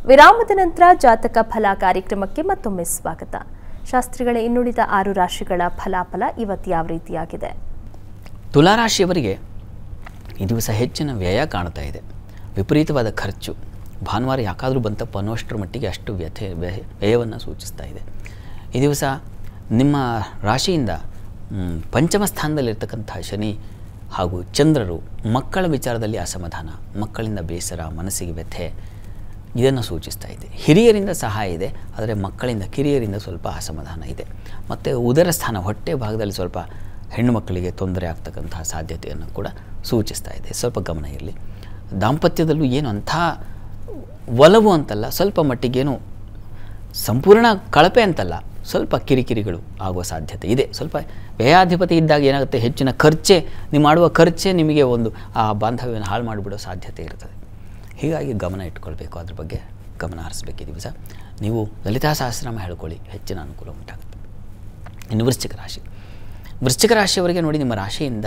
ವಿರಾಮದ ನಂತರ ಜಾತಕ ಫಲ ಕಾರ್ಯಕ್ರಮಕ್ಕೆ ಮತ್ತೊಮ್ಮೆ ಸ್ವಾಗತ ಶಾಸ್ತ್ರಿಗಳ ಇನ್ನುಳಿದ ಆರು ರಾಶಿಗಳ ಫಲಾಫಲ ಇವತ್ತು ಯಾವ ರೀತಿಯಾಗಿದೆ ತುಲಾರಾಶಿಯವರಿಗೆ ಈ ದಿವಸ ಹೆಚ್ಚಿನ ವ್ಯಯ ಕಾಣ್ತಾ ಇದೆ ವಿಪರೀತವಾದ ಖರ್ಚು ಭಾನುವಾರ ಯಾಕಾದರೂ ಬಂತಪ್ಪ ಅನ್ನೋಷ್ಟರ ಮಟ್ಟಿಗೆ ಅಷ್ಟು ವ್ಯಥೆ ವ್ಯಯ ವ್ಯಯವನ್ನು ಸೂಚಿಸ್ತಾ ಇದೆ ಈ ದಿವಸ ನಿಮ್ಮ ರಾಶಿಯಿಂದ ಮ್, ಪಂಚಮ ಸ್ಥಾನದಲ್ಲಿರ್ತಕ್ಕಂಥ ಶನಿ ಹಾಗೂ ಚಂದ್ರರು ಮಕ್ಕಳ ವಿಚಾರದಲ್ಲಿ ಅಸಮಾಧಾನ ಮಕ್ಕಳಿಂದ ಬೇಸರ ಮನಸ್ಸಿಗೆ ವ್ಯಥೆ ಇದನ್ನು ಸೂಚಿಸ್ತಾ ಇದೆ ಹಿರಿಯರಿಂದ ಸಹಾಯ ಇದೆ ಆದರೆ ಮಕ್ಕಳಿಂದ ಕಿರಿಯರಿಂದ ಸ್ವಲ್ಪ ಅಸಮಾಧಾನ ಇದೆ ಮತ್ತು ಉದರ ಸ್ಥಾನ ಹೊಟ್ಟೆ ಭಾಗದಲ್ಲಿ ಸ್ವಲ್ಪ ಹೆಣ್ಣು ಮಕ್ಕಳಿಗೆ ತೊಂದರೆ ಆಗ್ತಕ್ಕಂತಹ ಸಾಧ್ಯತೆಯನ್ನು ಕೂಡ ಸೂಚಿಸ್ತಾ ಇದೆ ಸ್ವಲ್ಪ ಗಮನ ಇರಲಿ ದಾಂಪತ್ಯದಲ್ಲೂ ಏನು ಅಂಥ ಒಲವು ಅಂತಲ್ಲ ಸ್ವಲ್ಪ ಮಟ್ಟಿಗೇನು ಸಂಪೂರ್ಣ ಕಳಪೆ ಅಂತಲ್ಲ ಸ್ವಲ್ಪ ಕಿರಿಕಿರಿಗಳು ಆಗುವ ಸಾಧ್ಯತೆ ಇದೆ ಸ್ವಲ್ಪ ವ್ಯಯಾಧಿಪತಿ ಇದ್ದಾಗ ಏನಾಗುತ್ತೆ ಹೆಚ್ಚಿನ ಖರ್ಚೆ ನೀವು ಮಾಡುವ ಖರ್ಚೆ ನಿಮಗೆ ಒಂದು ಆ ಬಾಂಧವ್ಯವನ್ನು ಹಾಳು ಮಾಡಿಬಿಡೋ ಸಾಧ್ಯತೆ ಇರ್ತದೆ ಹೀಗಾಗಿ ಗಮನ ಇಟ್ಕೊಳ್ಬೇಕು ಅದ್ರ ಬಗ್ಗೆ ಗಮನ ಹರಿಸ್ಬೇಕು ಈ ದಿವಸ ನೀವು ಲಲಿತಾ ಸಹಸ್ರನಾಮ ಹೇಳ್ಕೊಳ್ಳಿ ಹೆಚ್ಚಿನ ಅನುಕೂಲ ಉಂಟಾಗುತ್ತೆ ಇನ್ನು ವೃಶ್ಚಿಕ ರಾಶಿ ವೃಶ್ಚಿಕ ರಾಶಿಯವರಿಗೆ ನೋಡಿ ನಿಮ್ಮ ರಾಶಿಯಿಂದ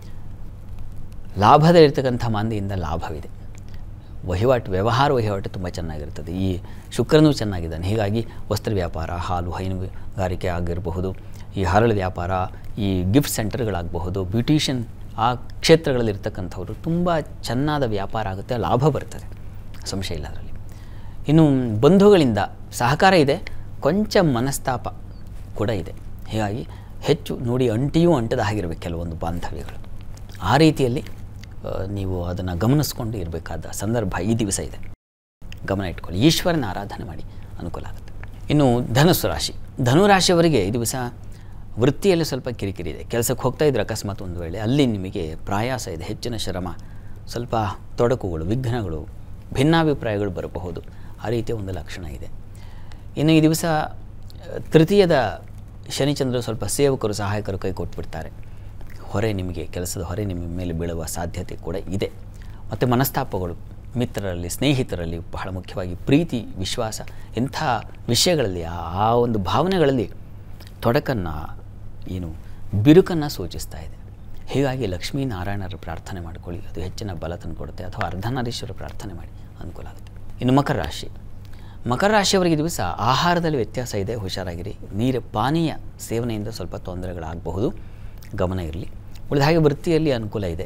ಲಾಭದಲ್ಲಿರ್ತಕ್ಕಂಥ ಮಾಂದಿಯಿಂದ ಲಾಭವಿದೆ ವಹಿವಾಟು ವ್ಯವಹಾರ ವಹಿವಾಟು ತುಂಬ ಚೆನ್ನಾಗಿರ್ತದೆ ಈ ಶುಕ್ರನೂ ಚೆನ್ನಾಗಿದ್ದಾನೆ ಹೀಗಾಗಿ ವಸ್ತ್ರ ವ್ಯಾಪಾರ ಹಾಲು ಹೈನುಗಾರಿಕೆ ಆಗಿರಬಹುದು ಈ ಹರಳು ವ್ಯಾಪಾರ ಈ ಗಿಫ್ಟ್ ಸೆಂಟರ್ಗಳಾಗಬಹುದು ಬ್ಯೂಟಿಷಿಯನ್ ಆ ಕ್ಷೇತ್ರಗಳಲ್ಲಿರ್ತಕ್ಕಂಥವರು ತುಂಬ ಚೆನ್ನಾದ ವ್ಯಾಪಾರ ಆಗುತ್ತೆ ಲಾಭ ಬರ್ತದೆ ಸಂಶಯ ಇಲ್ಲ ಅದರಲ್ಲಿ ಇನ್ನು ಬಂಧುಗಳಿಂದ ಸಹಕಾರ ಇದೆ ಕೊಂಚ ಮನಸ್ತಾಪ ಕೂಡ ಇದೆ ಹೀಗಾಗಿ ಹೆಚ್ಚು ನೋಡಿ ಅಂಟಿಯೂ ಅಂಟದ ಆಗಿರಬೇಕು ಕೆಲವೊಂದು ಬಾಂಧವ್ಯಗಳು ಆ ರೀತಿಯಲ್ಲಿ ಆ, ನೀವು ಅದನ್ನು ಗಮನಿಸ್ಕೊಂಡು ಇರಬೇಕಾದ ಸಂದರ್ಭ ಈ ದಿವಸ ಇದೆ ಗಮನ ಇಟ್ಕೊಳ್ಳಿ ಈಶ್ವರನ ಆರಾಧನೆ ಮಾಡಿ ಅನುಕೂಲ ಆಗುತ್ತೆ ಇನ್ನು ಧನುಸ್ಸು ರಾಶಿ ಧನುರಾಶಿಯವರಿಗೆ ಈ ದಿವಸ ವೃತ್ತಿಯಲ್ಲಿ ಸ್ವಲ್ಪ ಕಿರಿಕಿರಿ ಇದೆ ಕೆಲಸಕ್ಕೆ ಹೋಗ್ತಾ ಇದ್ರೆ ಅಕಸ್ಮಾತ್ ಒಂದು ವೇಳೆ ಅಲ್ಲಿ ನಿಮಗೆ ಪ್ರಯಾಸ ಇದೆ ಹೆಚ್ಚಿನ ಶ್ರಮ ಸ್ವಲ್ಪ ತೊಡಕುಗಳು ವಿಘ್ನಗಳು ಭಿನ್ನಾಭಿಪ್ರಾಯಗಳು ಬರಬಹುದು ಆ ರೀತಿಯ ಒಂದು ಲಕ್ಷಣ ಇದೆ ಇನ್ನು ಈ ದಿವಸ ಆ, ತೃತೀಯದ ಶನಿಚಂದ್ರರು ಸ್ವಲ್ಪ ಸೇವಕರು ಸಹಾಯಕರು ಕೈ ಕೊಟ್ಬಿಡ್ತಾರೆ ಹೊರೆ ನಿಮಗೆ ಕೆಲಸದ ಹೊರೆ ನಿಮ್ಮ ಮೇಲೆ ಬೀಳುವ ಸಾಧ್ಯತೆ ಕೂಡ ಇದೆ ಮತ್ತು ಮನಸ್ತಾಪಗಳು ಮಿತ್ರರಲ್ಲಿ ಸ್ನೇಹಿತರಲ್ಲಿ ಬಹಳ ಮುಖ್ಯವಾಗಿ ಪ್ರೀತಿ ವಿಶ್ವಾಸ ಇಂಥ ವಿಷಯಗಳಲ್ಲಿ ಆ ಆ ಒಂದು ಭಾವನೆಗಳಲ್ಲಿ ತೊಡಕನ್ನು ಏನು ಬಿರುಕನ್ನು ಸೂಚಿಸ್ತಾ ಇದೆ ಹೀಗಾಗಿ ಲಕ್ಷ್ಮೀನಾರಾಯಣರ ಪ್ರಾರ್ಥನೆ ಮಾಡಿಕೊಳ್ಳಿ ಅದು ಹೆಚ್ಚಿನ ಬಲ ತಂದುಕೊಡುತ್ತೆ ಅಥವಾ ಅರ್ಧನಾರೀಶ್ವರ ಪ್ರಾರ್ಥನೆ ಮಾಡಿ ಅನುಕೂಲ ಆಗುತ್ತೆ ಇನ್ನು ಮಕರ ರಾಶಿ ಮಕರ ರಾಶಿಯವರಿಗೆ ಈ ದಿವಸ ಆಹಾರದಲ್ಲಿ ವ್ಯತ್ಯಾಸ ಇದೆ ಹುಷಾರಾಗಿರಿ ನೀರು ಪಾನೀಯ ಸೇವನೆಯಿಂದ ಸ್ವಲ್ಪ ತೊಂದರೆಗಳಾಗಬಹುದು ಗಮನ ಇರಲಿ ಉಳಿದ ಹಾಗೆ ವೃತ್ತಿಯಲ್ಲಿ ಅನುಕೂಲ ಇದೆ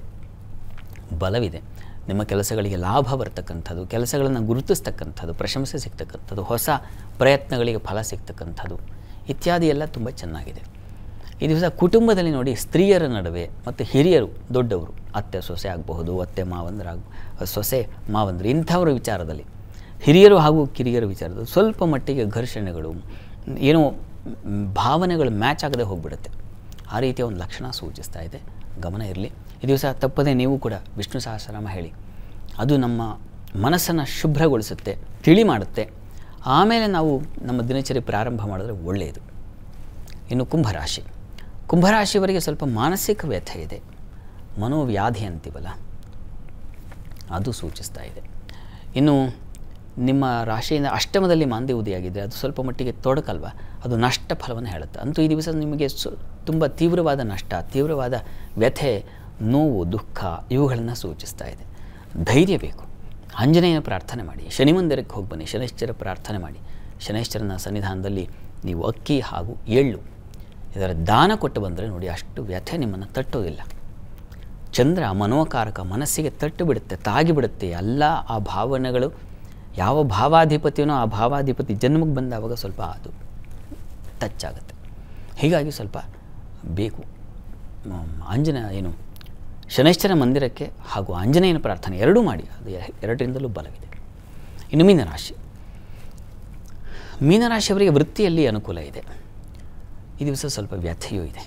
ಬಲವಿದೆ ನಿಮ್ಮ ಕೆಲಸಗಳಿಗೆ ಲಾಭ ಬರ್ತಕ್ಕಂಥದ್ದು ಕೆಲಸಗಳನ್ನು ಗುರುತಿಸ್ತಕ್ಕಂಥದ್ದು ಪ್ರಶಂಸೆ ಸಿಗ್ತಕ್ಕಂಥದ್ದು ಹೊಸ ಪ್ರಯತ್ನಗಳಿಗೆ ಫಲ ಸಿಗ್ತಕ್ಕಂಥದ್ದು ಇತ್ಯಾದಿ ಎಲ್ಲ ತುಂಬ ಚೆನ್ನಾಗಿದೆ ಈ ದಿವಸ ಕುಟುಂಬದಲ್ಲಿ ನೋಡಿ ಸ್ತ್ರೀಯರ ನಡುವೆ ಮತ್ತು ಹಿರಿಯರು ದೊಡ್ಡವರು ಅತ್ತೆ ಸೊಸೆ ಆಗಬಹುದು ಅತ್ತೆ ಮಾವಂದ್ರಾಗ ಸೊಸೆ ಮಾವಂದ್ರು ಇಂಥವರ ವಿಚಾರದಲ್ಲಿ ಹಿರಿಯರು ಹಾಗೂ ಕಿರಿಯರ ವಿಚಾರದಲ್ಲಿ ಸ್ವಲ್ಪ ಮಟ್ಟಿಗೆ ಘರ್ಷಣೆಗಳು ಏನೋ ಮ್, ಭಾವನೆಗಳು ಮ್ಯಾಚ್ ಆಗದೆ ಹೋಗ್ಬಿಡುತ್ತೆ ಆ ರೀತಿಯ ಒಂದು ಲಕ್ಷಣ ಸೂಚಿಸ್ತಾ ಇದೆ ಗಮನ ಇರಲಿ ಈ ದಿವಸ ತಪ್ಪದೆ ನೀವು ಕೂಡ ವಿಷ್ಣು ಸಹಸ್ರನಾಮ ಹೇಳಿ ಅದು ನಮ್ಮ ಮನಸ್ಸನ್ನು ಶುಭ್ರಗೊಳಿಸುತ್ತೆ ತಿಳಿ ಮಾಡುತ್ತೆ ಆಮೇಲೆ ನಾವು ನಮ್ಮ ದಿನಚರಿ ಪ್ರಾರಂಭ ಮಾಡಿದ್ರೆ ಒಳ್ಳೆಯದು ಇನ್ನು ಕುಂಭರಾಶಿ ಕುಂಭರಾಶಿಯವರಿಗೆ ಸ್ವಲ್ಪ ಮಾನಸಿಕ ವ್ಯಥೆ ಇದೆ ಮನೋವ್ಯಾಧಿ ಅಂತೀವಲ್ಲ ಅದು ಸೂಚಿಸ್ತಾ ಇದೆ ಇನ್ನು ನಿಮ್ಮ ರಾಶಿಯಿಂದ ಅಷ್ಟಮದಲ್ಲಿ ಮಾಂದಿ ಉದಿಯಾಗಿದೆ ಅದು ಸ್ವಲ್ಪ ಮಟ್ಟಿಗೆ ತೊಡಕಲ್ವ ಅದು ನಷ್ಟ ಫಲವನ್ನು ಹೇಳುತ್ತೆ ಅಂತೂ ಈ ದಿವಸ ನಿಮಗೆ ಸು ತುಂಬ ತೀವ್ರವಾದ ನಷ್ಟ ತೀವ್ರವಾದ ವ್ಯಥೆ ನೋವು ದುಃಖ ಇವುಗಳನ್ನು ಸೂಚಿಸ್ತಾ ಇದೆ ಧೈರ್ಯ ಬೇಕು ಆಂಜನೇಯನ ಪ್ರಾರ್ಥನೆ ಮಾಡಿ ಶನಿ ಮಂದಿರಕ್ಕೆ ಹೋಗಿ ಬನ್ನಿ ಶನೈಶ್ಚರ ಪ್ರಾರ್ಥನೆ ಮಾಡಿ ಶನೈಶ್ಚರನ ಸನ್ನಿಧಾನದಲ್ಲಿ ನೀವು ಅಕ್ಕಿ ಹಾಗೂ ಎಳ್ಳು ಇದರ ದಾನ ಕೊಟ್ಟು ಬಂದರೆ ನೋಡಿ ಅಷ್ಟು ವ್ಯಥೆ ನಿಮ್ಮನ್ನು ತಟ್ಟೋದಿಲ್ಲ ಚಂದ್ರ ಮನೋಕಾರಕ ಮನಸ್ಸಿಗೆ ತಟ್ಟು ಬಿಡುತ್ತೆ ತಾಗಿ ಬಿಡುತ್ತೆ ಎಲ್ಲ ಆ ಭಾವನೆಗಳು ಯಾವ ಭಾವಾಧಿಪತಿಯೋ ಆ ಭಾವಾಧಿಪತಿ ಜನ್ಮಕ್ಕೆ ಬಂದಾವಾಗ ಸ್ವಲ್ಪ ಅದು ಟಚ್ ಆಗುತ್ತೆ ಹೀಗಾಗಿ ಸ್ವಲ್ಪ ಬೇಕು ಮ್, ಆಂಜನೇಯ ಏನು ಶನೈಶ್ಚರ ಮಂದಿರಕ್ಕೆ ಹಾಗೂ ಆಂಜನೇಯನ ಪ್ರಾರ್ಥನೆ ಎರಡೂ ಮಾಡಿ ಅದು ಎ- ಎರಡರಿಂದಲೂ ಬಲವಿದೆ ಇನ್ನು ಮೀನರಾಶಿ ಮೀನರಾಶಿಯವರಿಗೆ ವೃತ್ತಿಯಲ್ಲಿ ಅನುಕೂಲ ಇದೆ ಈ ದಿವಸ ಸ್ವಲ್ಪ ವ್ಯಥೆಯೂ ಇದೆ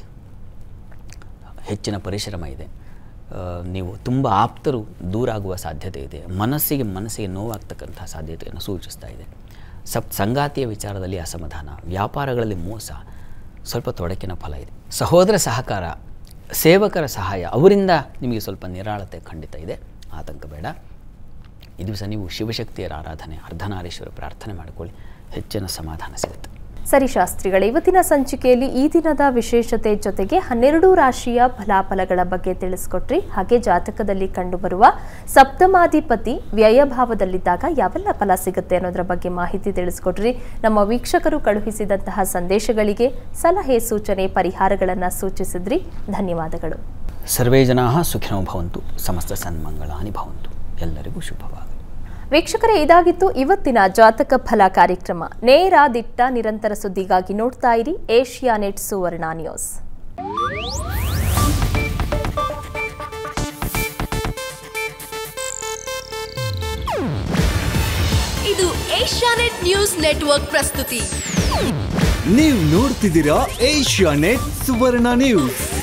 ಹೆಚ್ಚಿನ ಪರಿಶ್ರಮ ಇದೆ ಆ, ನೀವು ತುಂಬ ಆಪ್ತರು ದೂರ ಆಗುವ ಸಾಧ್ಯತೆ ಇದೆ ಮನಸ್ಸಿಗೆ ಮನಸ್ಸಿಗೆ ನೋವಾಗ್ತಕ್ಕಂಥ ಸಾಧ್ಯತೆಯನ್ನು ಸೂಚಿಸ್ತಾ ಇದೆ ಸಪ್ ಸಂಗಾತಿಯ ವಿಚಾರದಲ್ಲಿ ಅಸಮಾಧಾನ ವ್ಯಾಪಾರಗಳಲ್ಲಿ ಮೋಸ ಸ್ವಲ್ಪ ತೊಡಕಿನ ಫಲ ಇದೆ ಸಹೋದರ ಸಹಕಾರ ಸೇವಕರ ಸಹಾಯ ಅವರಿಂದ ನಿಮಗೆ ಸ್ವಲ್ಪ ನಿರಾಳತೆ ಖಂಡಿತ ಇದೆ ಆತಂಕ ಬೇಡ ಈ ದಿವಸ ನೀವು ಶಿವಶಕ್ತಿಯರ ಆರಾಧನೆ ಅರ್ಧನಾರೀಶ್ವರ ಪ್ರಾರ್ಥನೆ ಮಾಡಿಕೊಳ್ಳಿ ಹೆಚ್ಚಿನ ಸಮಾಧಾನ ಸಿಗುತ್ತೆ ಸರಿ ಶಾಸ್ತ್ರಿಗಳೇ ಇವತ್ತಿನ ಸಂಚಿಕೆಯಲ್ಲಿ ಈ ದಿನದ ವಿಶೇಷತೆ ಜೊತೆಗೆ ಹನ್ನೆರಡು ರಾಶಿಯ ಫಲಾಫಲಗಳ ಬಗ್ಗೆ ತಿಳಿಸ್ಕೊಟ್ರಿ ಹಾಗೆ ಜಾತಕದಲ್ಲಿ ಕಂಡುಬರುವ ಸಪ್ತಮಾಧಿಪತಿ ವ್ಯಯಭಾವದಲ್ಲಿದ್ದಾಗ ಯಾವೆಲ್ಲ ಫಲ ಸಿಗುತ್ತೆ ಅನ್ನೋದರ ಬಗ್ಗೆ ಮಾಹಿತಿ ತಿಳಿಸ್ಕೊಟ್ರಿ ನಮ್ಮ ವೀಕ್ಷಕರು ಕಳುಹಿಸಿದಂತಹ ಸಂದೇಶಗಳಿಗೆ ಸಲಹೆ ಸೂಚನೆ ಪರಿಹಾರಗಳನ್ನು ಸೂಚಿಸಿದ್ರಿ ಧನ್ಯವಾದಗಳು ಸರ್ವೇ ಜನಾ ಸುಖಿನೋ ಭವಂತು ಸಮಸ್ತ ಸನ್ಮಂಗಳಾನಿ ಭವಂತು ಎಲ್ಲರಿಗೂ ಶುಭವಾಗಲಿ ವೀಕ್ಷಕರೇ ಇದಾಗಿತ್ತು ಇವತ್ತಿನ ಜಾತಕ ಫಲ ಕಾರ್ಯಕ್ರಮ ನೇರ ದಿಟ್ಟ ನಿರಂತರ ಸುದ್ದಿಗಾಗಿ ನೋಡ್ತಾ ಇರಿ ಏಷ್ಯಾ ನೆಟ್ ಸುವರ್ಣ ನ್ಯೂಸ್ ಇದು ಏಷ್ಯಾನೆಟ್ ನ್ಯೂಸ್ ನೆಟ್ವರ್ಕ್ ಪ್ರಸ್ತುತಿ ನೀವು ನೋಡ್ತಿದ್ದೀರಾ ಏಷ್ಯಾ ನೆಟ್ ಸುವರ್ಣ ನ್ಯೂಸ್